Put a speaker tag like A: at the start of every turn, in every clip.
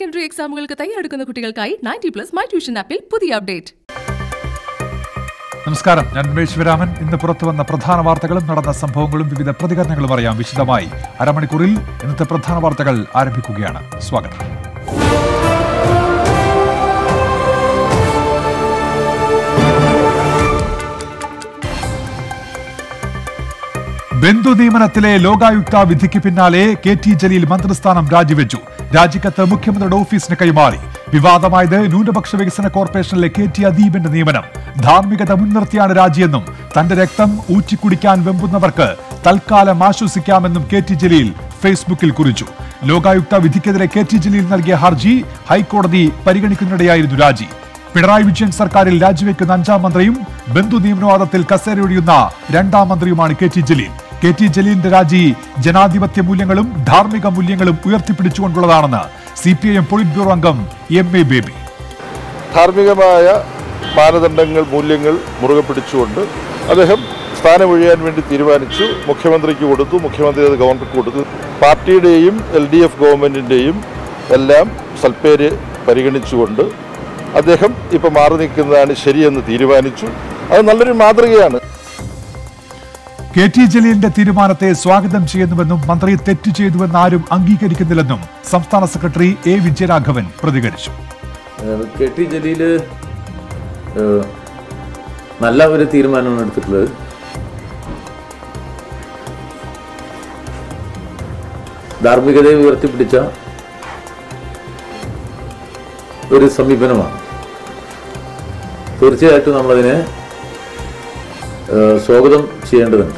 A: Secondary എക്സാമുകൾക്ക് തയ്യാറെടുക്കുന്ന കുട്ടികൾക്കായി ninety plus my tuition ആപ്പിൽ പുതിയ അപ്ഡേറ്റ്
B: നമസ്കാരം ഞാൻ ഉമേഷ് ശിവരാമൻ ഇന്ന് പുറത്തു വന്ന പ്രധാന വാർത്തകളും നടന്ന സംഭവങ്ങളും വിവിധ പ്രതികരണങ്ങളും അറിയാം വിശദമായി അരമണിക്കൂറിൽ ഇന്നത്തെ പ്രധാന വാർത്തകൾ ആരംഭിക്കുകയാണ് സ്വാഗതം ബന്ധു നിയമനത്തിലെ ലോകായുക്ത വിധിക്ക് പിന്നാലെ കെ ടി ജലീൽ മന്ത്രിസ്ഥാനം രാജിവെച്ചു രാജിക്കത്ത് മുഖ്യമന്ത്രിയുടെ ഓഫീസിന് കൈമാറി വിവാദമായത് ന്യൂനപക്ഷ വികസന കോർപ്പറേഷനിലെ കെ ടി അദീബിന്റെ നിയമനം ധാർമ്മികത മുൻനിർത്തിയാണ് രാജിയെന്നും തന്റെ രക്തം ഊറ്റിക്കുടിക്കാൻ വെമ്പുന്നവർക്ക് തൽക്കാലം ആശ്വസിക്കാമെന്നും കെ ടി ജലീൽ ഫേസ്ബുക്കിൽ കുറിച്ചു ലോകായുക്ത വിധിക്കെതിരെ കെ ടി ജലീൽ നൽകിയ ഹർജി ഹൈക്കോടതി പരിഗണിക്കുന്നതിനിടെയായിരുന്നു രാജി പിണറായി വിജയൻ സർക്കാരിൽ രാജിവെക്കുന്ന അഞ്ചാം മന്ത്രിയും ബന്ധു നിയമനവാദത്തിൽ കസേരയൊഴിയുന്ന രണ്ടാം മന്ത്രിയുമാണ് K T Jaleel K T ജലീലിന്റെ രാജി ജനാധിപത്യ മൂല്യങ്ങളും ധാർമ്മിക മൂല്യങ്ങളും ഉയർത്തിപ്പിടിച്ചുകൊണ്ടുള്ളതാണെന്ന് C P I M polit bureau അംഗം എം എ ബേബി
C: ധാർമ്മികമായ മാനദണ്ഡങ്ങൾ മൂല്യങ്ങൾ മുറുകെ പിടിച്ചുകൊണ്ട് അദ്ദേഹം സ്ഥാനമൊഴിയാൻ വേണ്ടി തീരുമാനിച്ചു മുഖ്യമന്ത്രിക്ക് കൊടുത്തു മുഖ്യമന്ത്രി അത് ഗവർണർക്ക് കൊടുത്തു പാർട്ടിയുടെയും എൽ ഡി എഫ് ഗവൺമെൻറ്റിൻ്റെയും എല്ലാം സൽപ്പേര് പരിഗണിച്ചുകൊണ്ട് അദ്ദേഹം ഇപ്പോൾ മാറി നിൽക്കുന്നതാണ് ശരിയെന്ന് തീരുമാനിച്ചു അത് നല്ലൊരു മാതൃകയാണ്
B: കെ ടി ജലീലിന്റെ തീരുമാനത്തെ സ്വാഗതം ചെയ്യുന്നുവെന്നും മന്ത്രി തെറ്റ് ചെയ്തുവെന്ന് ആരും അംഗീകരിക്കുന്നില്ലെന്നും സംസ്ഥാന സെക്രട്ടറി എ വിജയരാഘവൻ പ്രതികരിച്ചു
D: ഏഹ് കെ ടി ജലീല് ഏഹ് നല്ല ഒരു തീരുമാനമാണ് എടുത്തിട്ടുള്ളത് ധാർമ്മികതയെ ഉയർത്തിപ്പിടിച്ച ഒരു സമീപനമാണ് തീർച്ചയായിട്ടും നമ്മളതിനെ ഏഹ് സ്വാഗതം ചെയ്യേണ്ടതുണ്ട്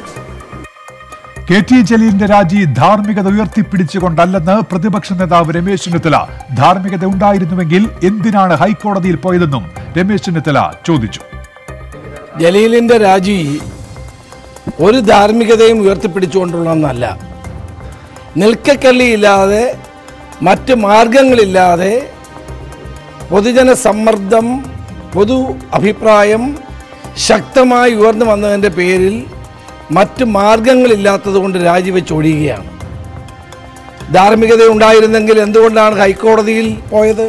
B: കെ ടി ജലീലിന്റെ രാജി ധാർമ്മികത ഉയർത്തിപ്പിടിച്ചുകൊണ്ടല്ലെന്ന് പ്രതിപക്ഷ നേതാവ് രമേശ് ചെന്നിത്തല ധാർമ്മികത ഉണ്ടായിരുന്നുവെങ്കിൽ എന്തിനാണ് ഹൈക്കോടതിയിൽ പോയതെന്നും രമേശ് ചെന്നിത്തല ചോദിച്ചു
E: ജലീലിന്റെ രാജി ഒരു ധാർമ്മികതയും ഉയർത്തിപ്പിടിച്ചുകൊണ്ടുള്ളതല്ല നിൽക്കക്കല്ലിയില്ലാതെ മറ്റ് മാർഗങ്ങളില്ലാതെ പൊതുജന സമ്മർദ്ദം പൊതു അഭിപ്രായം ശക്തമായി ഉയർന്നു വന്നതിൻ്റെ പേരിൽ മറ്റ് മാർഗങ്ങളില്ലാത്തത് കൊണ്ട് രാജിവെച്ച് ഒഴിയുകയാണ് ധാർമ്മികത ഉണ്ടായിരുന്നെങ്കിൽ എന്തുകൊണ്ടാണ് ഹൈക്കോടതിയിൽ പോയത്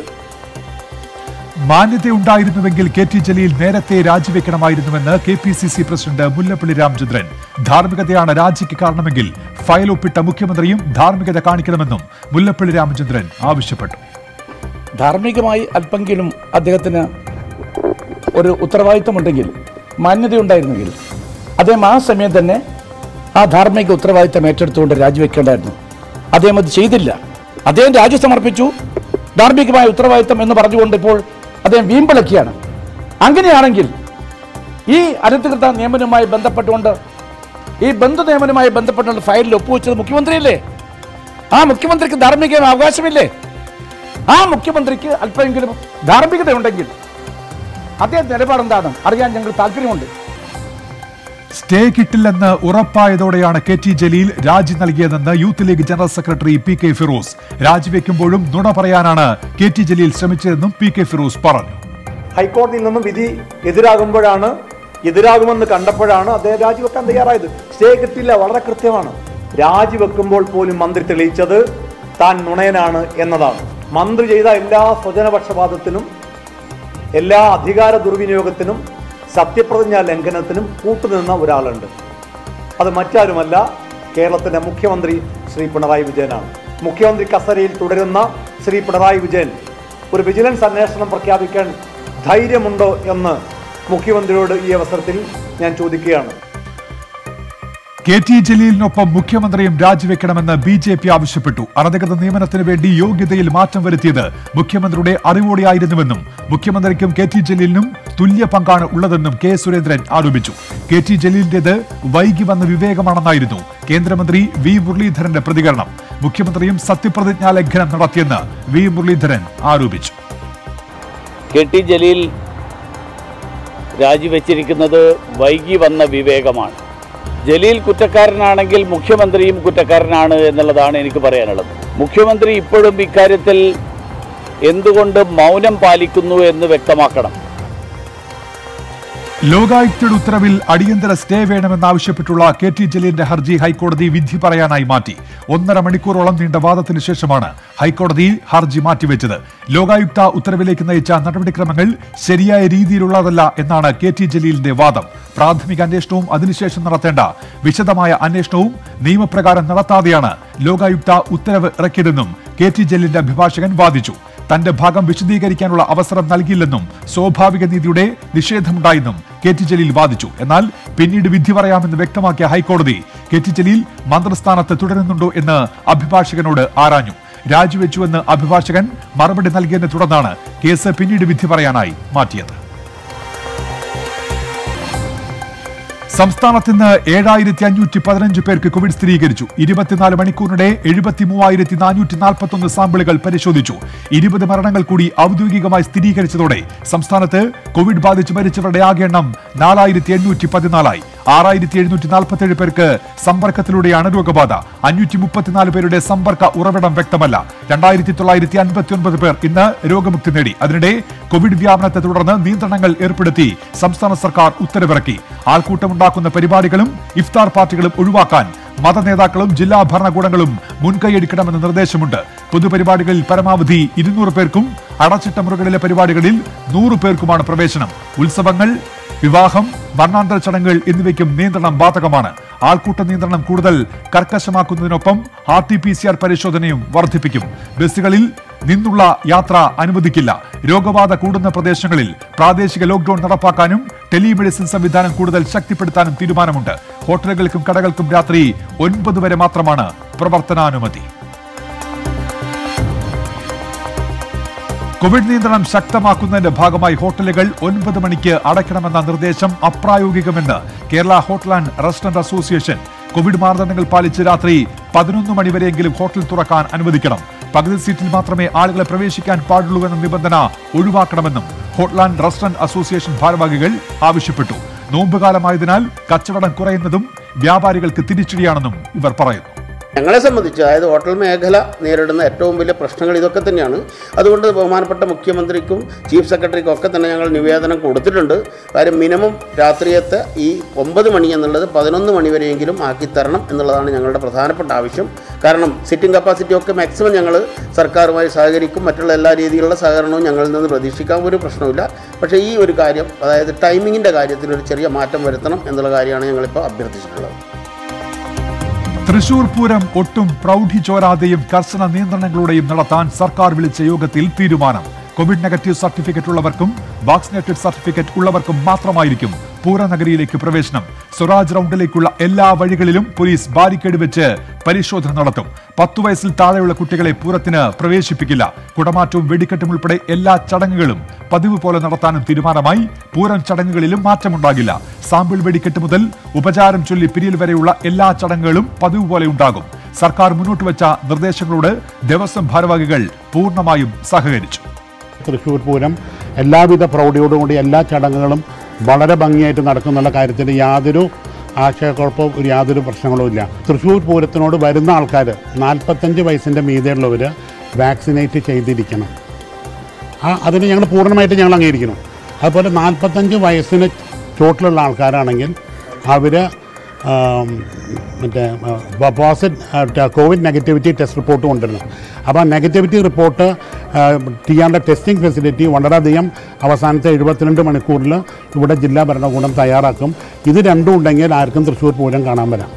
B: മാന്യതയുണ്ടായിരുന്നുവെങ്കിൽ കെ ടി ജലീൽ നേരത്തെ രാജിവെക്കണമായിരുന്നുവെന്ന് K P C C president Mullappally Ramachandran ധാർമ്മികതയാണ് രാജിക്ക് കാരണമെങ്കിൽ ഫയൽ ഒപ്പിട്ട മുഖ്യമന്ത്രിയും ധാർമ്മികത കാണിക്കണമെന്നും മുല്ലപ്പള്ളി രാമചന്ദ്രൻ ആവശ്യപ്പെട്ടു
F: ധാർമ്മികമായി അല്പെങ്കിലും അദ്ദേഹത്തിന് ഒരു ഉത്തരവാദിത്തമുണ്ടെങ്കിൽ മാന്യതയുണ്ടായിരുന്നെങ്കിൽ അദ്ദേഹം ആ സമയം തന്നെ ആ ധാർമ്മിക ഉത്തരവാദിത്തം ഏറ്റെടുത്തുകൊണ്ട് രാജിവെക്കേണ്ടായിരുന്നു അദ്ദേഹം അത് ചെയ്തില്ല അദ്ദേഹം രാജി സമർപ്പിച്ചു ധാർമ്മികമായ ഉത്തരവാദിത്തം എന്ന് പറഞ്ഞുകൊണ്ട് ഇപ്പോൾ അദ്ദേഹം വീമ്പിളക്കിയാണ് അങ്ങനെയാണെങ്കിൽ ഈ അനധികൃത നിയമനവുമായി ബന്ധപ്പെട്ടുകൊണ്ട് ഈ ബന്ധു നിയമനവുമായി ബന്ധപ്പെട്ടുള്ള ഫയലിൽ ഒപ്പുവെച്ചത് മുഖ്യമന്ത്രിയല്ലേ ആ മുഖ്യമന്ത്രിക്ക് ധാർമ്മിക അവകാശമില്ലേ ആ മുഖ്യമന്ത്രിക്ക് അല്പമെങ്കിലും ധാർമ്മികതയുണ്ടെങ്കിൽ അദ്ദേഹം നിലപാടെന്താണ് അറിയാൻ ഞങ്ങൾ താല്പര്യമുണ്ട്
B: സ്റ്റേ കിട്ടില്ലെന്ന് ഉറപ്പായതോടെയാണ് കെ ടി ജലീൽ രാജി നൽകിയതെന്ന് youth league general secretary P K Firoz രാജിവെക്കുമ്പോഴും നുണ പറയാനാണ് കെ ടി ജലീൽ ശ്രമിച്ചതെന്നും പി കെ ഫിറോസ് പറഞ്ഞു
G: ഹൈക്കോടതിയിൽ നിന്നും വിധി എതിരാകുമ്പോഴാണ് എതിരാകുമെന്ന് കണ്ടപ്പോഴാണ് അദ്ദേഹം രാജിവെക്കാൻ തയ്യാറായത് സ്റ്റേ കിട്ടില്ല വളരെ കൃത്യമാണ് രാജിവെക്കുമ്പോൾ പോലും മന്ത്രി തെളിയിച്ചത് താൻ നുണയനാണ് എന്നതാണ് മന്ത്രി ചെയ്ത എല്ലാ സ്വജനപക്ഷപാതത്തിനും എല്ലാ അധികാര ദുർവിനിയോഗത്തിനും സത്യപ്രതിജ്ഞാ ലംഘനത്തിനും കൂട്ടുനിന്ന ഒരാളുണ്ട് അത് മറ്റാരുമല്ല കേരളത്തിന്റെ മുഖ്യമന്ത്രി ശ്രീ പിണറായി വിജയനാണ് മുഖ്യമന്ത്രി കസരയിൽ തുടരുന്ന ശ്രീ പിണറായി വിജയൻ ഒരു വിജിലൻസ് അന്വേഷണം പ്രഖ്യാപിക്കാൻ ധൈര്യമുണ്ടോ എന്ന് മുഖ്യമന്ത്രിയോട് ഈ അവസരത്തിൽ ഞാൻ ചോദിക്കുകയാണ്
B: കെ ടി ജലീലിനൊപ്പം മുഖ്യമന്ത്രിയും രാജിവെക്കണമെന്ന് ബി ജെ പി ആവശ്യപ്പെട്ടു അനധികൃത നിയമനത്തിന് വേണ്ടി യോഗ്യതയിൽ മാറ്റം വരുത്തിയത് മുഖ്യമന്ത്രിയുടെ അറിവോടെയായിരുന്നുവെന്നും മുഖ്യമന്ത്രിക്കും കെ ടി ജലീലിനും തുല്യ പങ്കാണ് ഉള്ളതെന്നും കെ സുരേന്ദ്രൻ ആരോപിച്ചു കെ ടി ജലീലിന്റേത് വൈകി വന്ന വിവേകമാണെന്നായിരുന്നു കേന്ദ്രമന്ത്രി വി മുരളീധരന്റെ പ്രതികരണം മുഖ്യമന്ത്രിയും സത്യപ്രതിജ്ഞാ ലംഘനം നടത്തിയെന്ന് വി മുരളീധരൻ ആരോപിച്ചു
H: കെ ടി ജലീൽ രാജിവെച്ചിരിക്കുന്നത് വൈകി വന്ന വിവേകമാണ് ജലീൽ കുറ്റക്കാരനാണെങ്കിൽ മുഖ്യമന്ത്രിയും കുറ്റക്കാരനാണ് എന്നുള്ളതാണ് എനിക്ക് പറയാനുള്ളത് മുഖ്യമന്ത്രി ഇപ്പോഴും ഇക്കാര്യത്തിൽ എന്തുകൊണ്ട് മൗനം പാലിക്കുന്നു എന്ന് വ്യക്തമാക്കണം
B: ലോകായുക്തയുടെ ഉത്തരവിൽ അടിയന്തര സ്റ്റേ വേണമെന്നാവശ്യപ്പെട്ടുള്ള കെ ടി ജലീലിന്റെ ഹർജി ഹൈക്കോടതി വിധി പറയാനായി മാറ്റി ഒന്നര മണിക്കൂറോളം നീണ്ട വാദത്തിന് ശേഷമാണ് ഹൈക്കോടതി ഹർജി മാറ്റിവെച്ചത് ലോകായുക്ത ഉത്തരവിലേക്ക് നയിച്ച നടപടിക്രമങ്ങൾ ശരിയായ രീതിയിലുള്ളതല്ല എന്നാണ് കെ ടി ജലീലിന്റെ വാദം പ്രാഥമിക അന്വേഷണവും അതിനുശേഷം നടത്തേണ്ട വിശദമായ അന്വേഷണവും നിയമപ്രകാരം നടത്താതെയാണ് ലോകായുക്ത ഉത്തരവ് ഇറക്കിയതെന്നും കെ ടി ജലീലിന്റെ അഭിഭാഷകൻ വാദിച്ചു തന്റെ ഭാഗം വിശദീകരിക്കാനുള്ള അവസരം നൽകിയില്ലെന്നും സ്വാഭാവിക നീതിയുടെ നിഷേധമുണ്ടായെന്നും കെ ടി ജലീൽ വാദിച്ചു എന്നാൽ പിന്നീട് വിധി പറയാമെന്ന് വ്യക്തമാക്കിയ ഹൈക്കോടതി കെ ടി ജലീൽ മന്ത്രിസ്ഥാനത്ത് തുടരുന്നുണ്ടോ എന്ന് അഭിഭാഷകനോട് ആരാഞ്ഞു രാജിവെച്ചുവെന്ന് അഭിഭാഷകൻ മറുപടി നൽകിയതിനെ തുടർന്നാണ് കേസ് പിന്നീട് വിധി പറയാനായി മാറ്റിയത് സംസ്ഥാനത്ത് ഇന്ന് ഏഴായിരത്തി അഞ്ഞൂറ്റി പതിനഞ്ച് പേർക്ക് കോവിഡ് സ്ഥിരീകരിച്ചു ഇരുപത്തിനാല് മണിക്കൂറിനിടെ എഴുപത്തി മൂവായിരത്തി നാനൂറ്റി നാൽപ്പത്തൊന്ന് സാമ്പിളുകൾ പരിശോധിച്ചു ഇരുപത് മരണങ്ങൾ കൂടി ഔദ്യോഗികമായി സ്ഥിരീകരിച്ചതോടെ സംസ്ഥാനത്ത് കോവിഡ് ബാധിച്ച് മരിച്ചവരുടെ ആകെ എണ്ണം നാലായിരത്തി എണ്ണൂറ്റി പതിനാലായി ആറായിരത്തി എഴുന്നൂറ്റി നാൽപ്പത്തേഴ് പേർക്ക് സമ്പർക്കത്തിലൂടെയാണ് രോഗബാധ അഞ്ഞൂറ്റി മുപ്പത്തിനാല് പേരുടെ സമ്പർക്ക ഉറവിടം വ്യക്തമല്ല രണ്ടായിരത്തി തൊള്ളായിരത്തി അൻപത്തി ഒൻപത് പേർ ഇന്ന് രോഗമുക്തി നേടി അതിനിടെ കോവിഡ് വ്യാപനത്തെ തുടർന്ന് നിയന്ത്രണങ്ങൾ ഏർപ്പെടുത്തി സംസ്ഥാന സർക്കാർ ഉത്തരവിറക്കി ആൾക്കൂട്ടമുണ്ടാക്കുന്ന പരിപാടികളും ഇഫ്താർ പാർട്ടികളും ഒഴിവാക്കാൻ മതനേതാക്കളും ജില്ലാ ഭരണകൂടങ്ങളും മുൻകൈയെടുക്കണമെന്ന നിർദ്ദേശമുണ്ട് പൊതുപരിപാടികളിൽ പരമാവധി ഇരുന്നൂറ് പേർക്കും അടച്ചിട്ട മുറികളിലെ പരിപാടികളിൽ നൂറ് പേർക്കുമാണ് പ്രവേശനം ഉത്സവങ്ങൾ വിവാഹം വർണ്ണാന്തര ചടങ്ങുകൾ എന്നിവയ്ക്കും നിയന്ത്രണം ബാധകമാണ് ആൾക്കൂട്ട നിയന്ത്രണം കൂടുതൽ കർക്കശമാക്കുന്നതിനൊപ്പം R T P C R പരിശോധനയും വർദ്ധിപ്പിക്കും ബസ്സുകളിൽ നിന്നുള്ള യാത്ര അനുവദിക്കില്ല രോഗബാധ കൂടുന്ന പ്രദേശങ്ങളിൽ പ്രാദേശിക ലോക്ഡൌൺ നടപ്പാക്കാനും ടെലിമെഡിസിൻ സംവിധാനം കൂടുതൽ ശക്തിപ്പെടുത്താനും തീരുമാനമുണ്ട് ഹോട്ടലുകൾക്കും കടകൾക്കും രാത്രി ഒൻപത് വരെ മാത്രമാണ് പ്രവർത്തനാനുമതി കോവിഡ് നിയന്ത്രണം ശക്തമാക്കുന്നതിന്റെ ഭാഗമായി ഹോട്ടലുകൾ ഒൻപത് മണിക്ക് അടയ്ക്കണമെന്ന നിർദ്ദേശം അപ്രായോഗികമെന്ന് Kerala hotel and restaurant association covid മാനദണ്ഡങ്ങൾ പാലിച്ച് രാത്രി പതിനൊന്ന് മണിവരെയെങ്കിലും ഹോട്ടൽ തുറക്കാൻ അനുവദിക്കണം പകുതി സീറ്റിൽ മാത്രമേ ആളുകളെ പ്രവേശിക്കാൻ പാടുള്ളൂവെന്ന നിബന്ധന ഒഴിവാക്കണമെന്നും ഹോട്ടൽ ആൻഡ് റെസ്റ്റോറന്റ് അസോസിയേഷൻ ഭാരവാഹികൾ ആവശ്യപ്പെട്ടു നോമ്പുകാലമായതിനാൽ കച്ചവടം കുറയുന്നതും വ്യാപാരികൾക്ക് തിരിച്ചടിയാണെന്നും ഇവർ പറയുന്നു
I: ഞങ്ങളെ സംബന്ധിച്ച് അതായത് ഹോട്ടൽ മേഖല നേരിടുന്ന ഏറ്റവും വലിയ പ്രശ്നങ്ങൾ ഇതൊക്കെ തന്നെയാണ് അതുകൊണ്ട് ബഹുമാനപ്പെട്ട മുഖ്യമന്ത്രിക്കും ചീഫ് സെക്രട്ടറിക്കും ഒക്കെ തന്നെ ഞങ്ങൾ നിവേദനം കൊടുത്തിട്ടുണ്ട് കാര്യം മിനിമം രാത്രിയത്തെ ഈ ഒമ്പത് മണി എന്നുള്ളത് പതിനൊന്ന് മണി വരെയെങ്കിലും ആക്കിത്തരണം എന്നുള്ളതാണ് ഞങ്ങളുടെ പ്രധാനപ്പെട്ട ആവശ്യം കാരണം സിറ്റിംഗ് കപ്പാസിറ്റി ഒക്കെ മാക്സിമം ഞങ്ങൾ സർക്കാരുമായി സഹകരിക്കും മറ്റുള്ള എല്ലാ രീതിയിലുള്ള സഹകരണവും ഞങ്ങളിൽ നിന്ന് പ്രതീക്ഷിക്കാൻ ഒരു പ്രശ്നവുമില്ല പക്ഷേ ഈ ഒരു കാര്യം അതായത് ടൈമിങ്ങിൻ്റെ കാര്യത്തിൽ ഒരു ചെറിയ മാറ്റം വരുത്തണം എന്നുള്ള കാര്യമാണ് ഞങ്ങളിപ്പോൾ അഭ്യർത്ഥിച്ചിട്ടുള്ളത്
B: തൃശൂർ പൂരം ഒട്ടും പ്രൗഢി ചോരാതെയും കർശന നിയന്ത്രണങ്ങളോടെയും നടത്താൻ സർക്കാർ വിളിച്ച യോഗത്തിൽ തീരുമാനം കോവിഡ് നെഗറ്റീവ് സർട്ടിഫിക്കറ്റ് ഉള്ളവർക്കും വാക്സിനേറ്റഡ് സർട്ടിഫിക്കറ്റ് ഉള്ളവർക്കും മാത്രമായിരിക്കും പൂരനഗരിയിലേക്ക് പ്രവേശനം സ്വരാജ് റൗണ്ടിലേക്കുള്ള എല്ലാ വഴികളിലും പോലീസ് ബാരിക്കേഡ് വെച്ച് പരിശോധന നടത്തും പത്തു വയസ്സിൽ താഴെയുള്ള കുട്ടികളെ പൂരത്തിന് പ്രവേശിപ്പിക്കില്ല കുടമാറ്റവും വെടിക്കെട്ടും ഉൾപ്പെടെ എല്ലാ ചടങ്ങുകളും പതിവ് പോലെ നടത്താനും തീരുമാനമായി പൂരം ചടങ്ങുകളിലും മാറ്റമുണ്ടാകില്ല സാമ്പിൾ വെടിക്കെട്ട് മുതൽ ഉപചാരം ചൊല്ലി പിരിയൽ വരെയുള്ള എല്ലാ ചടങ്ങുകളും പതിവ് പോലെ ഉണ്ടാകും സർക്കാർ മുന്നോട്ട് വെച്ച നിർദ്ദേശങ്ങളോട് ദേവസ്വം ഭാരവാഹികൾ പൂർണ്ണമായും സഹകരിച്ചു
J: തൃശ്ശൂർ പൂരം എല്ലാവിധ പ്രൗഢിയോടുകൂടി എല്ലാ ചടങ്ങുകളും വളരെ ഭംഗിയായിട്ട് നടക്കുന്നുള്ള കാര്യത്തിൽ യാതൊരു ആശയക്കുഴപ്പവും ഒരു യാതൊരു പ്രശ്നങ്ങളും ഇല്ല തൃശ്ശൂർ പൂരത്തിനോട് വരുന്ന ആൾക്കാർ നാൽപ്പത്തഞ്ച് വയസ്സിൻ്റെ മീതെയുള്ളവർ വാക്സിനേറ്റ് ചെയ്തിരിക്കണം ആ അതിന് ഞങ്ങൾ പൂർണ്ണമായിട്ട് ഞങ്ങൾ അംഗീകരിക്കണം അതുപോലെ നാൽപ്പത്തഞ്ച് വയസ്സിന് ചോട്ടിലുള്ള ആൾക്കാരാണെങ്കിൽ അവർ മറ്റേ പോസിറ്റ് കോവിഡ് നെഗറ്റിവിറ്റി ടെസ്റ്റ് റിപ്പോർട്ട് കൊണ്ടുവരണം അപ്പോൾ ആ നെഗറ്റിവിറ്റി റിപ്പോർട്ട് ചെയ്യാനുള്ള ടെസ്റ്റിംഗ് ഫെസിലിറ്റി വളരെയധികം അവസാനത്തെ എഴുപത്തിരണ്ട് മണിക്കൂറിൽ ഇവിടെ ജില്ലാ ഭരണകൂടം തയ്യാറാക്കും ഇത് രണ്ടും ഉണ്ടെങ്കിൽ ആർക്കും തൃശ്ശൂർ പൂരം കാണാൻ വരാം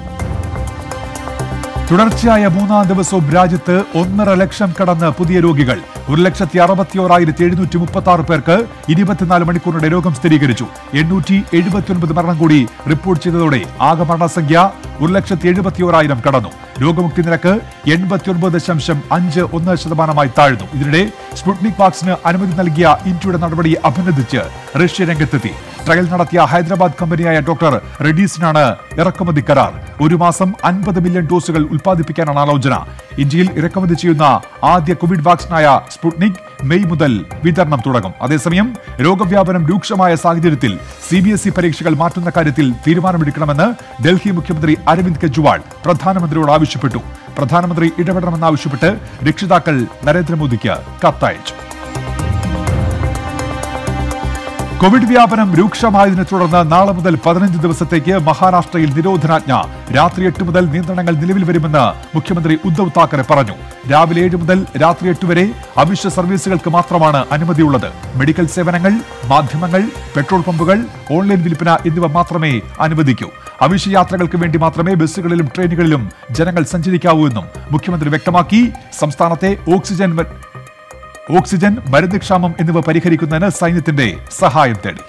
B: തുടർച്ചയായ മൂന്നാം ദിവസവും രാജ്യത്ത് ഒന്നര ലക്ഷം കടന്ന് പുതിയ രോഗികൾ ഒരു ലക്ഷത്തി അറുപത്തി ഓരായിരത്തി എഴുന്നൂറ്റി മുപ്പത്തി ആറ് പേർക്ക് ഇരുപത്തിനാല് മണിക്കൂറിന്റെ രോഗം സ്ഥിരീകരിച്ചു എണ്ണൂറ്റി എഴുപത്തിയൊൻപത് മരണം കൂടി റിപ്പോർട്ട് ചെയ്തതോടെ ആകെ മരണസംഖ്യ ഒരു ലക്ഷത്തി എഴുപത്തി ഓരായിരം കടന്നു രോഗമുക്തി നിരക്ക് എൺപത്തിയൊൻപത് ദശാംശം അഞ്ച് ഒന്ന് ശതമാനമായി താഴ്ന്നു ഇതിനിടെ സ്പുട്നിക് വാക്സിന് അനുമതി നൽകിയ ഇന്ത്യയുടെ നടപടിയെ അഭിനന്ദിച്ച് റഷ്യ രംഗത്തെത്തി ട്രയൽ നടത്തിയ ഹൈദരാബാദ് കമ്പനിയായ ഡോക്ടർ റെഡീസിനാണ് ഇറക്കുമതി കരാർ ഒരു മാസം അൻപത് മില്യൺ ഡോസുകൾ ഉൽപ്പാദിപ്പിക്കാനാണ് ആലോചന ഇന്ത്യയിൽ ഇറക്കുമതി ചെയ്യുന്ന ആദ്യ കോവിഡ് വാക്സിനായ സ്പുട്നിക് മെയ് മുതൽ വിതരണം തുടങ്ങും അതേസമയം രോഗവ്യാപനം രൂക്ഷമായ സാഹചര്യത്തിൽ സി ബി എസ് ഇ പരീക്ഷകൾ മാറ്റുന്ന കാര്യത്തിൽ തീരുമാനമെടുക്കണമെന്ന് ഡൽഹി മുഖ്യമന്ത്രി അരവിന്ദ് കെജ്രിവാൾ പ്രധാനമന്ത്രിയോട് ആവശ്യപ്പെട്ടു പ്രധാനമന്ത്രി ഇടപെടണമെന്നാവശ്യപ്പെട്ട് രക്ഷിതാക്കൾ നരേന്ദ്രമോദിക്ക് കത്തയച്ചു കോവിഡ് വ്യാപനം രൂക്ഷമായതിനെ തുടർന്ന് നാളെ മുതൽ പതിനഞ്ച് ദിവസത്തേക്ക് മഹാരാഷ്ട്രയിൽ നിരോധനാജ്ഞ രാത്രി എട്ട് മുതൽ നിയന്ത്രണങ്ങൾ നിലവിൽ വരുമെന്ന് മുഖ്യമന്ത്രി ഉദ്ധവ് താക്കറെ പറഞ്ഞു രാവിലെ ഏഴ് മുതൽ രാത്രി എട്ട് വരെ അവശ്യ സർവീസുകൾക്ക് മാത്രമാണ് അനുമതിയുള്ളത് മെഡിക്കൽ സേവനങ്ങൾ മാധ്യമങ്ങൾ പെട്രോൾ പമ്പുകൾ ഓൺലൈൻ വിൽപ്പന എന്നിവ മാത്രമേ അനുവദിക്കൂ അവശ്യ യാത്രകൾക്ക് വേണ്ടി മാത്രമേ ബസ്സുകളിലും ട്രെയിനുകളിലും ജനങ്ങൾ സഞ്ചരിക്കാവൂ എന്നും മുഖ്യമന്ത്രി വ്യക്തമാക്കി സംസ്ഥാനത്തെ ഓക്സിജൻ വ- ഓക്സിജൻ മരുന്ന് ക്ഷാമം എന്നിവ പരിഹരിക്കുന്നതിന് സൈന്യത്തിന്റെ സഹായം തേടി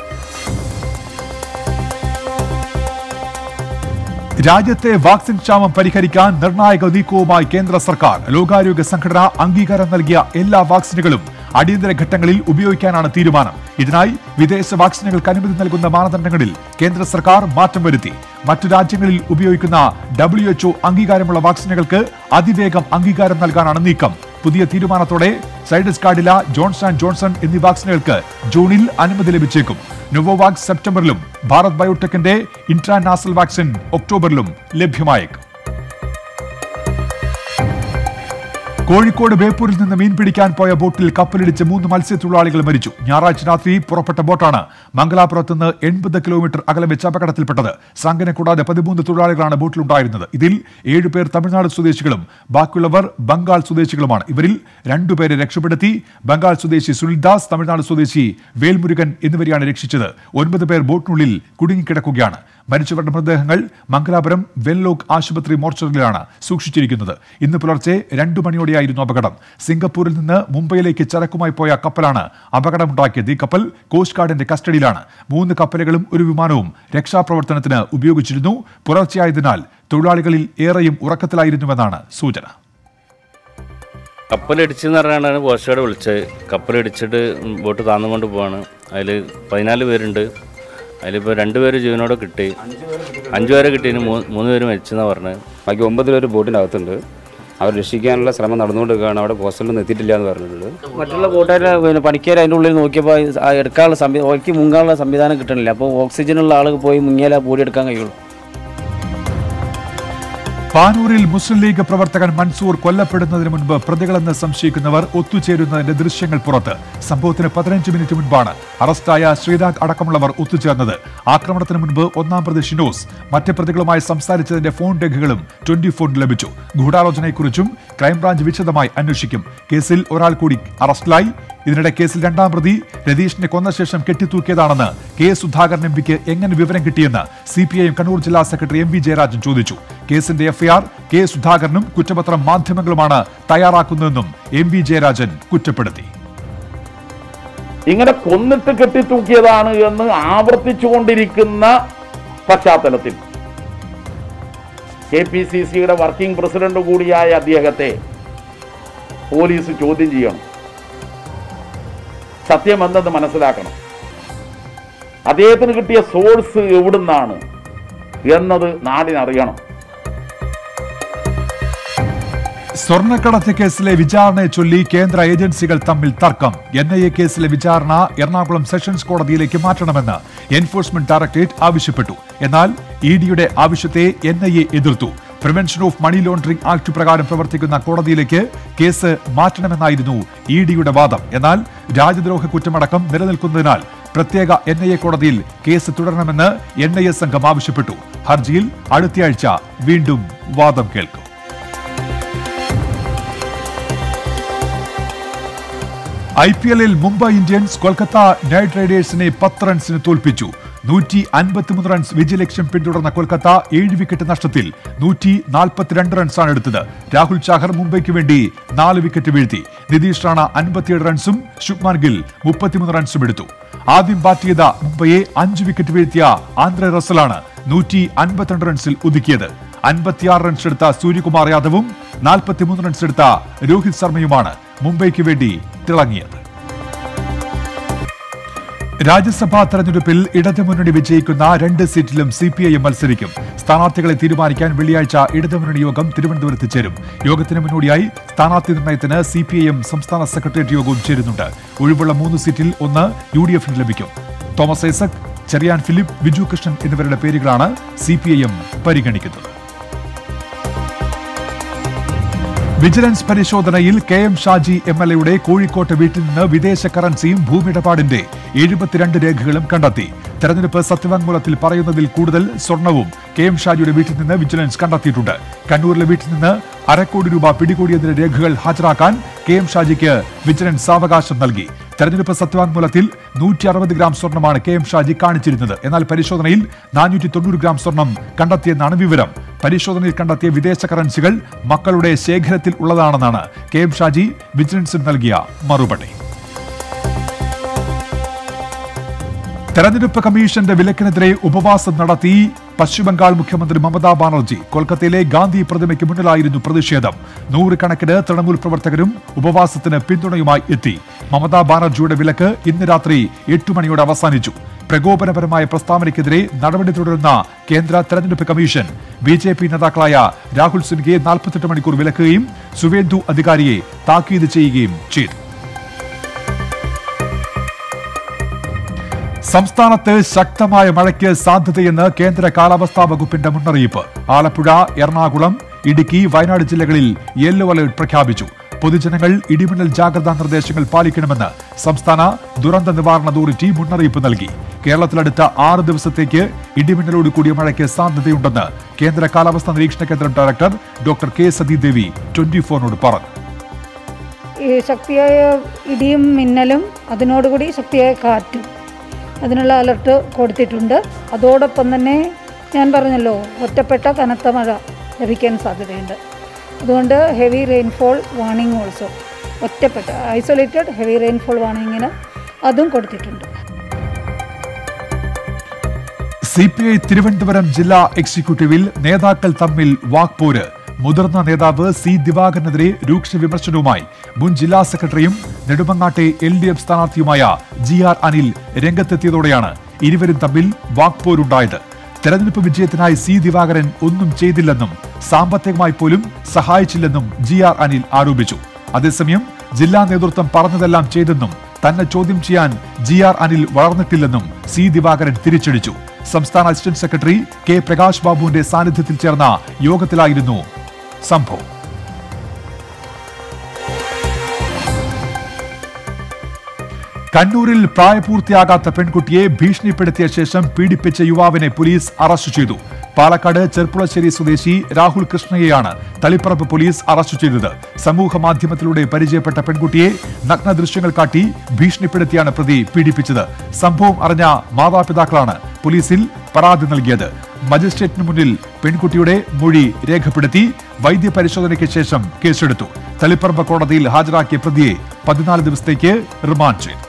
B: രാജ്യത്തെ വാക്സിൻ ക്ഷാമം പരിഹരിക്കാൻ നിർണായക നീക്കവുമായി കേന്ദ്ര സർക്കാർ ലോകാരോഗ്യ സംഘടന അംഗീകാരം നൽകിയ എല്ലാ വാക്സിനുകളും അടിയന്തര ഘട്ടങ്ങളിൽ ഉപയോഗിക്കാനാണ് തീരുമാനം ഇതിനായി വിദേശ വാക്സിനുകൾക്ക് അനുമതി നൽകുന്ന മാനദണ്ഡങ്ങളിൽ കേന്ദ്ര സർക്കാർ മാറ്റം വരുത്തി മറ്റു രാജ്യങ്ങളിൽ ഉപയോഗിക്കുന്ന ഡബ്ല്യു എച്ച്ഒ അംഗീകാരമുള്ള വാക്സിനുകൾക്ക് അതിവേഗം അംഗീകാരം നൽകാനാണ് നീക്കം പുതിയ തീരുമാനത്തോടെ Zydus Cadila Johnson and Johnson എന്നീ വാക്സിനുകൾക്ക് ജൂണിൽ അനുമതി ലഭിച്ചേക്കും നൊവോവാക്സ് സെപ്റ്റംബറിലും ഭാരത് ബയോടെക്കിന്റെ ഇൻട്രാനാസൽ വാക്സിൻ ഒക്ടോബറിലും ലഭ്യമായേക്കും കോഴിക്കോട് ബേപ്പൂരിൽ നിന്ന് മീൻ പിടിക്കാൻ പോയ ബോട്ടിൽ കപ്പലിടിച്ച് മൂന്ന് മത്സ്യത്തൊഴിലാളികൾ മരിച്ചു ഞായറാഴ്ച രാത്രി പുറപ്പെട്ട ബോട്ടാണ് മംഗലാപുരത്ത് നിന്ന് എൺപത് കിലോമീറ്റർ അകലെ വെച്ച് അപകടത്തിൽപ്പെട്ടത് സംഘനെ കൂടാതെ പതിമൂന്ന് തൊഴിലാളികളാണ് ബോട്ടിലുണ്ടായിരുന്നത് ഇതിൽ ഏഴുപേർ തമിഴ്നാട് സ്വദേശികളും ബാക്കിയുള്ളവർ ബംഗാൾ സ്വദേശികളുമാണ് ഇവരിൽ രണ്ടുപേരെ രക്ഷപ്പെടുത്തി ബംഗാൾ സ്വദേശി സുനിൽദാസ് തമിഴ്നാട് സ്വദേശി വേൽമുരുകൻ എന്നിവരെയാണ് രക്ഷിച്ചത് ഒൻപത് പേർ ബോട്ടിനുള്ളിൽ കുടുങ്ങിക്കിടക്കുകയാണ് മരിച്ചവരുടെ മൃതദേഹങ്ങൾ മംഗലാപുരം വെൻലോക്ക് ആശുപത്രി മോർച്ചറിയിലാണ് സൂക്ഷിച്ചിരിക്കുന്നത് ഇന്ന് പുലർച്ചെ രണ്ടു മണിയോടെയായിരുന്നു അപകടം സിംഗപ്പൂരിൽ നിന്ന് മുംബൈയിലേക്ക് ചരക്കുമായി പോയ കപ്പലാണ് അപകടമുണ്ടാക്കിയത് ഈ കപ്പൽ കോസ്റ്റ് ഗാർഡിന്റെ കസ്റ്റഡിയിലാണ് മൂന്ന് കപ്പലുകളും ഒരു വിമാനവും രക്ഷാപ്രവർത്തനത്തിന് ഉപയോഗിച്ചിരുന്നു പുലർച്ചെയായതിനാൽ തൊഴിലാളികളിൽ ഏറെയും ഉറക്കത്തിലായിരുന്നുവെന്നാണ് സൂചന
K: കപ്പലിടിച്ചെന്ന് പറഞ്ഞാണ് കോസ്റ്റ് ഗാർഡ് വിളിച്ചത് കപ്പലിടിച്ചിട്ട് ബോട്ട് താന്നുകൊണ്ട് പോവാണ് അതിൽ പതിനാല് പേരുണ്ട് അതിലിപ്പോൾ രണ്ട് പേര് ജീവനോടെ കിട്ടി അഞ്ച് പേരെ കിട്ടിയതിന് മൂന്ന് മൂന്ന് പേര് മരിച്ചെന്നാണ് പറഞ്ഞത്
L: ബാക്കി ഒമ്പത് പേര് ബോട്ടിനകത്തുണ്ട് അവർ രക്ഷിക്കാനുള്ള ശ്രമം നടന്നുകൊണ്ടിരിക്കുകയാണ് അവിടെ പോസ്റ്റലിൽ എത്തിയിട്ടില്ല എന്ന് പറഞ്ഞിട്ടുണ്ട്
H: മറ്റുള്ള കൂട്ടുകാർ പിന്നെ പണിക്കാർ അതിൻ്റെ ഉള്ളിൽ നോക്കിയപ്പോൾ ആ എടുക്കാനുള്ള സംവിധാനം ഓർക്ക് മുങ്ങാനുള്ള സംവിധാനം കിട്ടണില്ല അപ്പോൾ ഓക്സിജനുള്ള ആൾ പോയി മുങ്ങിയാലേ ബോഡി എടുക്കാൻ കഴിയുള്ളൂ
B: പാനൂരിൽ മുസ്ലിം ലീഗ് പ്രവർത്തകൻ മൻസൂർ കൊല്ലപ്പെടുന്നതിന് മുൻപ് പ്രതികളെന്ന് സംശയിക്കുന്നവർ ഒത്തുചേരുന്നതിന്റെ ദൃശ്യങ്ങൾ പുറത്ത് സംഭവത്തിന് പതിനഞ്ച് മിനിറ്റ് മുൻപാണ് അറസ്റ്റായ ശ്രീരാഗ് അടക്കമുള്ളവർ ഒത്തുചേർന്നത് ആക്രമണത്തിന് മുൻപ് ഒന്നാം പ്രതി ഷിനോസ് മറ്റ് പ്രതികളുമായി സംസാരിച്ചതിന്റെ ഫോൺ രേഖകളും ട്വന്റി ഫോറിന് ലഭിച്ചു ഗൂഢാലോചനയെക്കുറിച്ചും ക്രൈംബ്രാഞ്ച് വിശദമായി അന്വേഷിക്കും കേസിൽ ഒരാൾ കൂടി അറസ്റ്റിലായി ഇതിനിടെ കേസിൽ രണ്ടാം പ്രതി രതീഷിനെ കൊന്ന ശേഷം കെട്ടിത്തൂക്കിയതാണെന്ന് കെ സുധാകരൻ എം പിക്ക് എങ്ങനെ വിവരം കിട്ടിയെന്ന് C P I M Kannur ജില്ലാ സെക്രട്ടറി എം വി ജയരാജൻ ചോദിച്ചു കേസിന്റെ എഫ്ഐആർ കെ സുധാകരനും കുറ്റപത്രം മാധ്യമങ്ങളുമാണ് തയ്യാറാക്കുന്നതെന്നും എം വി ജയരാജൻ കുറ്റപ്പെടുത്തി
F: ഇങ്ങനെ കൊന്നിട്ട് കെട്ടിത്തൂക്കിയതാണ് എന്ന് ആവർത്തിച്ചുകൊണ്ടിരിക്കുന്ന പശ്ചാത്തലത്തിൽ കെ പി സി സിയുടെ വർക്കിംഗ് പ്രസിഡന്റ് കൂടിയായ അദ്ദേഹത്തെ പോലീസ് ചോദ്യം ചെയ്യണം സത്യം എന്തെന്ന് മനസ്സിലാക്കണം അദ്ദേഹത്തിന് കിട്ടിയ സോഴ്സ് എവിടുന്നാണ് എന്നത് നാടിനറിയണം
B: സ്വർണ്ണക്കടത്ത് കേസിലെ വിചാരണയെ ചൊല്ലി കേന്ദ്ര ഏജൻസികൾ തമ്മിൽ തർക്കം എൻ ഐ എ കേസിലെ വിചാരണ എറണാകുളം സെഷൻസ് കോടതിയിലേക്ക് മാറ്റണമെന്ന് എൻഫോഴ്സ്മെന്റ് ഡയറക്ടറേറ്റ് ആവശ്യപ്പെട്ടു എന്നാൽ ഇ ഡിയുടെ ആവശ്യത്തെ എൻ ഐ എ എതിർത്തു prevention of money laundering act പ്രകാരം പ്രവർത്തിക്കുന്ന കോടതിയിലേക്ക് കേസ് മാറ്റണമെന്നായിരുന്നു ഇ ഡിയുടെ വാദം എന്നാൽ രാജ്യദ്രോഹ കുറ്റമടക്കം നിലനിൽക്കുന്നതിനാൽ പ്രത്യേക എൻ ഐ എ കോടതിയിൽ കേസ് തുടരണമെന്ന് എൻ ഐ എ സംഘം ആവശ്യപ്പെട്ടു ഹർജിയിൽ അടുത്തയാഴ്ച വീണ്ടും വാദം കേൾക്കും ഐ പി എല്ലിൽ മുംബൈ ഇന്ത്യൻസ് കൊൽക്കത്ത നൈറ്റ് റൈഡേഴ്സിനെ പത്ത് റൺസിന് തോൽപ്പിച്ചു നൂറ്റി അൻപത്തിമൂന്ന് റൺസ് വിജയലക്ഷ്യം പിന്തുടർന്ന കൊൽക്കത്ത ഏഴ് വിക്കറ്റ് നഷ്ടത്തിൽ നൂറ്റി നാൽപ്പത്തിരണ്ട് റൺസാണ് എടുത്തത് രാഹുൽ ചാഹർ മുംബൈക്ക് വേണ്ടി നാല് വിക്കറ്റ് വീഴ്ത്തി നിതീഷ് റാണ അൻപത്തിയേഴ് റൺസും ശുഭ്മാൻ ഗിൽ മുപ്പത്തിമൂന്ന് റൺസും എടുത്തു ആദ്യം ബാറ്റ് ചെയ്ത മുംബൈയെ അഞ്ച് വിക്കറ്റ് വീഴ്ത്തിയ ആന്ധ്ര റസലാണ് നൂറ്റി അൻപത്തിരണ്ട് റൺസിൽ ഒതുക്കിയത് അൻപത്തിയാറ് റൺസ് എടുത്ത സൂര്യകുമാർ യാദവും നാൽപ്പത്തിമൂന്ന് റൺസ് എടുത്ത രോഹിത് ശർമ്മയുമാണ് മുംബൈക്ക് വേണ്ടി തിളങ്ങിയത് രാജ്യസഭാ തെരഞ്ഞെടുപ്പിൽ ഇടതുമുന്നണി വിജയിക്കുന്ന രണ്ട് സീറ്റിലും സി പി ഐ എം മത്സരിക്കും സ്ഥാനാർത്ഥികളെ തീരുമാനിക്കാൻ വെള്ളിയാഴ്ച ഇടതുമുന്നണി യോഗം തിരുവനന്തപുരത്ത് ചേരും യോഗത്തിന് മുന്നോടിയായി സ്ഥാനാർത്ഥി നിർണയത്തിന് സി പി ഐ എം സംസ്ഥാന സെക്രട്ടേറിയറ്റ് യോഗവും ചേരുന്നുണ്ട് ഒഴിവുള്ള മൂന്ന് സീറ്റിൽ ഒന്ന് യു ഡി എഫിന് ലഭിക്കും തോമസ് ഐസക് ചെറിയാൻ ഫിലിപ്പ് ബിജു കൃഷ്ണൻ എന്നിവരുടെ പേരുകളാണ് സി പി ഐ എം പരിഗണിക്കുന്നത് വിജിലൻസ് പരിശോധനയിൽ K M Shaji M L എയുടെ കോഴിക്കോട്ട് വീട്ടിൽ നിന്ന് വിദേശ കറൻസിയും ഭൂമിയിടപാടിന്റെ എഴുപത്തിരണ്ട് രേഖകളും കണ്ടെത്തി തെരഞ്ഞെടുപ്പ് സത്യവാങ്മൂലത്തിൽ പറയുന്നതിൽ കൂടുതൽ സ്വർണവും കെ എം ഷാജിയുടെ വീട്ടിൽ നിന്ന് വിജിലൻസ് കണ്ടെത്തിയിട്ടുണ്ട് കണ്ണൂരിലെ വീട്ടിൽ നിന്ന് അരക്കോടി രൂപ പിടികൂടിയതിന്റെ രേഖകൾ ഹാജരാക്കാൻ കെ എം ഷാജിക്ക് വിജിലൻസ് സാവകാശം നൽകി തെരഞ്ഞെടുപ്പ് സത്യവാങ്മൂലത്തിൽ നൂറ്റി അറുപത് ഗ്രാം സ്വർണ്ണമാണ് കെ എം ഷാജി കാണിച്ചിരുന്നത് എന്നാൽ പരിശോധനയിൽ നാനൂറ്റി തൊണ്ണൂറ് ഗ്രാം സ്വർണം കണ്ടെത്തിയെന്നാണ് വിവരം പരിശോധനയിൽ കണ്ടെത്തിയ വിദേശ കറൻസികൾ മക്കളുടെ ശേഖരത്തിൽ ഉള്ളതാണെന്നാണ് കെ എം ഷാജി വിജിലൻസിന് നൽകിയ മറുപടി തെരഞ്ഞെടുപ്പ് കമ്മീഷന്റെ വിലക്കിനെതിരെ ഉപവാസം നടത്തി പശ്ചിമബംഗാൾ മുഖ്യമന്ത്രി മമതാ ബാനർജി കൊൽക്കത്തയിലെ ഗാന്ധി പ്രതിമയ്ക്ക് മുന്നിലായിരുന്നു പ്രതിഷേധം നൂറുകണക്കിന് തൃണമൂൽ പ്രവർത്തകരും ഉപവാസത്തിന് പിന്തുണയുമായി എത്തി മമതാ ബാനർജിയുടെ വിലക്ക് ഇന്ന് രാത്രി എട്ട് മണിയോടെ അവസാനിച്ചു പ്രകോപനപരമായ പ്രസ്താവനയ്ക്കെതിരെ നടപടി തുടരുന്ന കേന്ദ്ര തെരഞ്ഞെടുപ്പ് കമ്മീഷൻ ബി ജെ പി നേതാക്കളായ രാഹുൽ സിൻഹയെ നാൽപ്പത്തെട്ട് മണിക്കൂർ വിലക്കുകയും സുവേന്ദു അധികാരിയെ താക്കീത് ചെയ്യുകയും ചെയ്തു സംസ്ഥാനത്ത് ശക്തമായ മഴയ്ക്ക് സാധ്യതയെന്ന് കേന്ദ്ര കാലാവസ്ഥാ വകുപ്പിന്റെ മുന്നറിയിപ്പ് ആലപ്പുഴ എറണാകുളം ഇടുക്കി വയനാട് ജില്ലകളിൽ യെല്ലോ അലർട്ട് പ്രഖ്യാപിച്ചു പൊതുജനങ്ങൾ ഇടിമിന്നൽ ജാഗ്രതാ നിർദ്ദേശങ്ങൾ പാലിക്കണമെന്ന് സംസ്ഥാന ദുരന്ത നിവാരണ അതോറിറ്റി മുന്നറിയിപ്പ് നൽകി കേരളത്തിലടുത്ത ആറ് ദിവസത്തേക്ക് ഇടിമിന്നലോട് കൂടിയ മഴയ്ക്ക് സാധ്യതയുണ്ടെന്ന് കേന്ദ്ര കാലാവസ്ഥാ നിരീക്ഷണ കേന്ദ്രം director doctor K Sathidevi twenty ഫോറിനോട് പറഞ്ഞു
M: ഈ ശക്തിയായ ഇടിയും മിന്നലും അതിനോടുകൂടി ശക്തിയായ കാറ്റും അതിനുള്ള അലർട്ട് കൊടുത്തിട്ടുണ്ട് അതോടൊപ്പം തന്നെ ഞാൻ പറഞ്ഞല്ലോ ഒറ്റപ്പെട്ട കനത്ത മഴ ലഭിക്കാൻ സാധ്യതയുണ്ട് അതുകൊണ്ട് ഹെവി റെയിൻഫോൾ വാർണിംഗ് ഓൾസോ ഒറ്റപ്പെട്ട ഐസൊലേറ്റഡ് ഹെവി റെയിൻഫോൾ വാർണിങ്ങിന് അതും കൊടുത്തിട്ടുണ്ട്
B: സി പി ഐ തിരുവനന്തപുരം ജില്ലാ എക്സിക്യൂട്ടീവിൽ നേതാക്കൾ തമ്മിൽ വാക്പോര് മുതിർന്ന നേതാവ് സി ദിവാകരനെതിരെ രൂക്ഷ വിമർശനവുമായി മുൻ ജില്ലാ സെക്രട്ടറിയും നെടുമങ്ങാട്ടെ എൽ ഡി എഫ് സ്ഥാനാർത്ഥിയുമായ ജി ആർ അനിൽ രംഗത്തെത്തിയതോടെയാണ് ഇരുവരും തമ്മിൽ വാക്പോരുണ്ടായത് തെരഞ്ഞെടുപ്പ് വിജയത്തിനായി സി ദിവാകരൻ ഒന്നും ചെയ്തില്ലെന്നും സാമ്പത്തികമായി പോലും സഹായിച്ചില്ലെന്നും ജി ആർ അനിൽ ആരോപിച്ചു അതേസമയം ജില്ലാ നേതൃത്വം പറഞ്ഞതെല്ലാം ചെയ്തെന്നും തന്നെ ചോദ്യം ചെയ്യാൻ ജി ആർ അനിൽ വളർന്നിട്ടില്ലെന്നും സി ദിവാകരൻ തിരിച്ചടിച്ചു സംസ്ഥാന അസിസ്റ്റന്റ് സെക്രട്ടറി കെ പ്രകാശ് ബാബുവിന്റെ സാന്നിധ്യത്തിൽ ചേർന്ന യോഗത്തിലായിരുന്നു സംഭവം കണ്ണൂരിൽ പ്രായപൂർത്തിയാകാത്ത പെൺകുട്ടിയെ ഭീഷണിപ്പെടുത്തിയ ശേഷം പീഡിപ്പിച്ച യുവാവിനെ പോലീസ് അറസ്റ്റ് ചെയ്തു പാലക്കാട് ചെർപ്പുളശ്ശേരി സ്വദേശി രാഹുൽ കൃഷ്ണയെയാണ് തളിപ്പറമ്പ് പോലീസ് അറസ്റ്റ് ചെയ്തത് സമൂഹ മാധ്യമത്തിലൂടെ പരിചയപ്പെട്ട പെൺകുട്ടിയെ നഗ്ന ദൃശ്യങ്ങൾ കാട്ടി ഭീഷണിപ്പെടുത്തിയാണ് പ്രതി പീഡിപ്പിച്ചത് സംഭവം അറിഞ്ഞ മാതാപിതാക്കളാണ് പോലീസിൽ പരാതി നൽകിയത് മജിസ്ട്രേറ്റിന് മുന്നിൽ പെൺകുട്ടിയുടെ മൊഴി രേഖപ്പെടുത്തി വൈദ്യപരിശോധനയ്ക്ക് ശേഷം കേസെടുത്തു തളിപ്പറമ്പ് കോടതിയിൽ ഹാജരാക്കിയ പ്രതിയെ പതിനാല് ദിവസത്തേക്ക് റിമാൻഡ് ചെയ്തു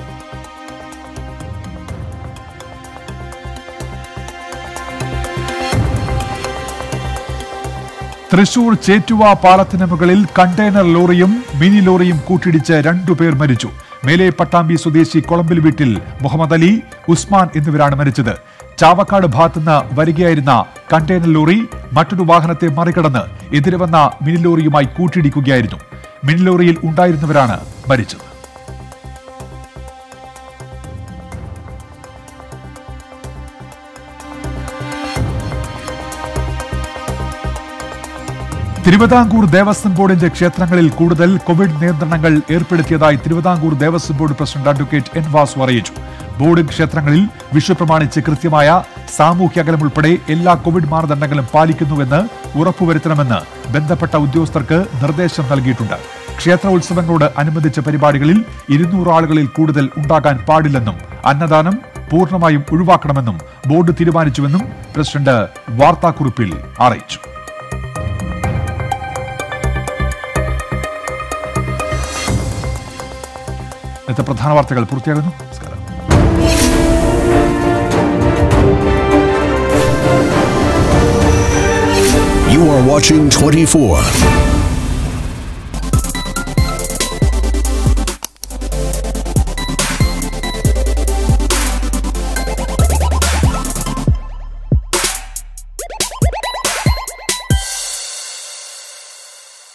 B: തൃശൂർ ചേറ്റുവ പാലത്തിന് മുകളിൽ കണ്ടെയ്നർ ലോറിയും മിനി ലോറിയും കൂട്ടിയിടിച്ച് രണ്ടുപേർ മരിച്ചു മേലെ പട്ടാമ്പി സ്വദേശി കൊളമ്പിൽ വീട്ടിൽ മുഹമ്മദ് അലി ഉസ്മാൻ എന്നിവരാണ് മരിച്ചത് ചാവക്കാട് ഭാഗത്തുനിന്ന് വരികയായിരുന്ന കണ്ടെയ്നർ ലോറി മറ്റൊരു വാഹനത്തെ മറികടന്ന് എതിരെ വന്ന മിനി ലോറിയുമായി കൂട്ടിയിടിക്കുകയായിരുന്നു മിനി ലോറിയിൽ ഉണ്ടായിരുന്നവരാണ് മരിച്ചത് തിരുവിതാംകൂർ ദേവസ്വം ബോർഡിന്റെ ക്ഷേത്രങ്ങളിൽ കൂടുതൽ കോവിഡ് നിയന്ത്രണങ്ങൾ ഏർപ്പെടുത്തിയതായി Thiruvithamkoor Devaswom board president advocate N Vasu അറിയിച്ചു ബോർഡ് ക്ഷേത്രങ്ങളിൽ വിഷു പ്രമാണിച്ച് കൃത്യമായ സാമൂഹ്യ അകലം ഉൾപ്പെടെ എല്ലാ കോവിഡ് മാനദണ്ഡങ്ങളും പാലിക്കുന്നുവെന്ന് ഉറപ്പുവരുത്തണമെന്ന് ബന്ധപ്പെട്ട ഉദ്യോഗസ്ഥർക്ക് നിർദ്ദേശം നൽകിയിട്ടുണ്ട് ക്ഷേത്ര ഉത്സവങ്ങളോട് അനുബന്ധിച്ച പരിപാടികളിൽ ഇരുന്നൂറ് ആളുകളിൽ കൂടുതൽ ഉണ്ടാകാൻ പാടില്ലെന്നും അന്നദാനം പൂർണ്ണമായും ഒഴിവാക്കണമെന്നും ബോർഡ് തീരുമാനിച്ചുവെന്നും പ്രസിഡന്റ് വാർത്താക്കുറിപ്പിൽ അറിയിച്ചു ഇന്നത്തെ പ്രധാന വാർത്തകൾ പൂർത്തിയാകുന്നു നമസ്കാരം
N: You are watching 24.